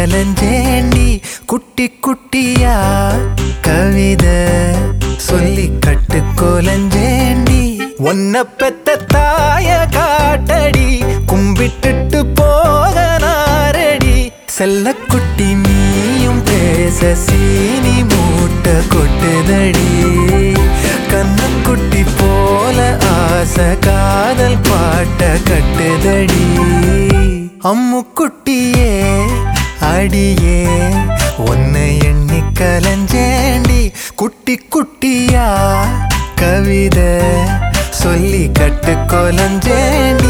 கலஞ்சேண்டி குட்டி குட்டியா கவிதை சொல்லி கட்டு கொலஞ்சேண்டி ஒன்ன பெத்த தாய காட்டடி கும்பிட்டுட்டு போக நாரடி செல்ல குட்டி நீயும் பேச சீனி மூட்டை கொட்டுதடி கண்ணக்குட்டி போல ஆசை காதல் பாட்ட கட்டுதடி அம்முக்குட்டியே அடியே உன்னை எண்ணி கலஞ்சேண்டி குட்டி குட்டியா கவிதை சொல்லி கட்டு கொலஞ்சேண்டி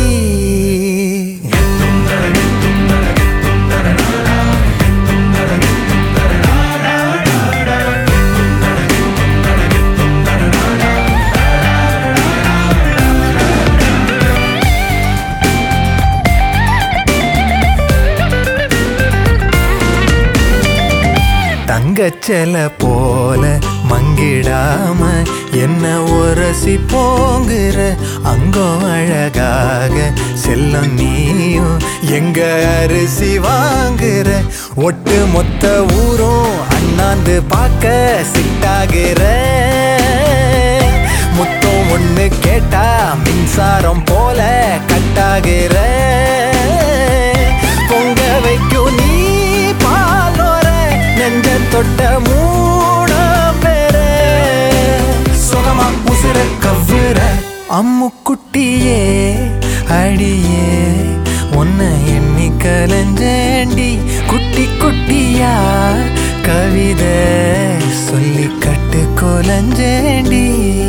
தங்கச்சல போல மங்கிடாம என்ன உரசி போங்குற அங்கோ அழகாக செல்லம் நீயும் எங்க அரிசி வாங்குற ஒட்டு மொத்த ஊரும் அண்ணாந்து பார்க்க சிட்டாகிற முத்தம் ஒண்ணு கேட்டா மின்சாரம் போல கட்டாகிற பொங்க வைக்கும் நீ பாலோர நெஞ்ச தொட்ட மூண பேர சுகமா உசுர கவ்வுற அம்முக்குட்டியே அடியே உன்னை எண்ணி கலஞ்சேண்டி குட்டி குட்டியா கவிதை சொல்லி கட்டு கொலஞ்சேண்டி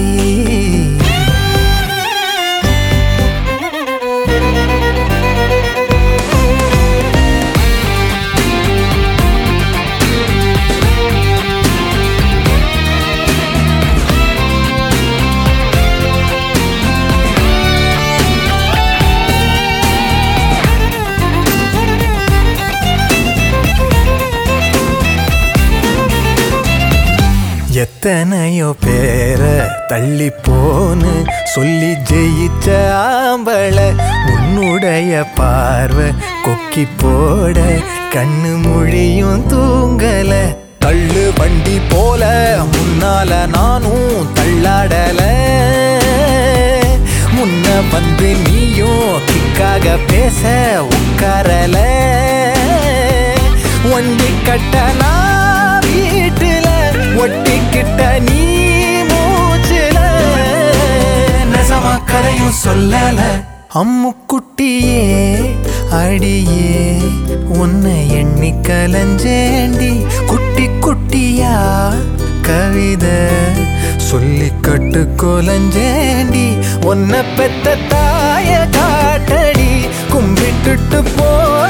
எத்தனையோ பேர தள்ளி போன்னு சொல்லி ஜெயிச்ச ஆம்பள உன்னுடைய பார்வை கொக்கி போட கண்ணு மொழியும் தூங்கல தள்ளு வண்டி போல முன்னால நானும் தள்ளாடல முன்ன வந்து நீயும் கிக்காக பேச உட்காரல வண்டி கட்டனா வீட்டுல ஒட்டிக்கிட்ட நீ மூச்சுல நெசமா கதையும் சொல்லல அம்முக்குட்டியே அடியே உன்னை எண்ணி கலஞ்சேண்டி குட்டி குட்டியா கவிதை சொல்லி கட்டு கொலஞ்சேண்டி உன்னை பெத்த தாய காட்டடி கும்பிட்டுட்டு போ